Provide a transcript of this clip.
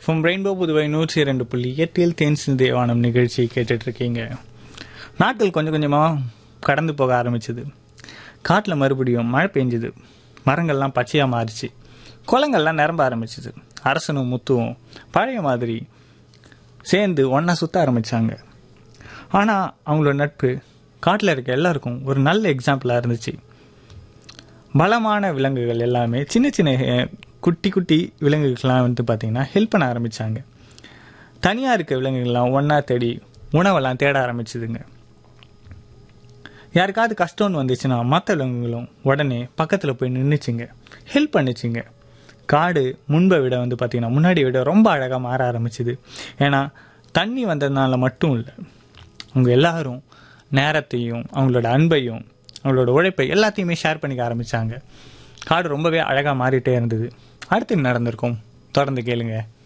FM rainbow Puduvai நூற்றி இரண்டு புள்ளி எட்டில் தேன் தேவானம் நிகழ்ச்சி கேட்டுட்டு இருக்கீங்க நாட்கள் கொஞ்சம் கொஞ்சமாக கடந்து போக ஆரம்பிச்சது காட்டில் மறுபடியும் மழை பெஞ்சுது மரங்கள்லாம் பச்சையாக மாறிச்சு குளங்கள்லாம் நிரம்ப ஆரம்பிச்சது அரசனும் முத்துவும் பழைய மாதிரி சேர்ந்து ஒன்றா சுற்ற ஆரம்பித்தாங்க ஆனால் அவங்களோட நட்பு காட்டில் இருக்க எல்லாருக்கும் ஒரு நல்ல எக்ஸாம்பிளாக இருந்துச்சு பலமான விலங்குகள் எல்லாமே சின்ன சின்ன அஹ், குட்டி குட்டி விலங்குகள்லாம் வந்து பார்த்திங்கன்னா ஹெல்ப் பண்ண ஆரம்பித்தாங்க தனியாக இருக்க விலங்குகள்லாம் ஒன்றா தேடி உணவெல்லாம் தேட ஆரம்பிச்சுதுங்க யாருக்காவது கஷ்டம்னு வந்துச்சுன்னா மற்ற விலங்குகளும் உடனே பக்கத்தில் போய் நின்றுச்சுங்க ஹெல்ப் பண்ணுச்சுங்க காடு முன்பை விட வந்து பார்த்திங்கன்னா முன்னாடி விட ரொம்ப அழகாக மாற ஆரம்பிச்சுது ஏன்னா தண்ணி வந்ததுனால மட்டும் இல்லை அவங்க எல்லாரும் நேரத்தையும் அவங்களோட அன்பையும் அவங்களோட உழைப்பை எல்லாத்தையுமே ஷேர் பண்ணிக்க ஆரம்பித்தாங்க காடு ரொம்பவே அழகாக மாறிட்டே இருந்தது அடுத்து என்ன நடந்திருக்கும் தொடர்ந்து கேளுங்க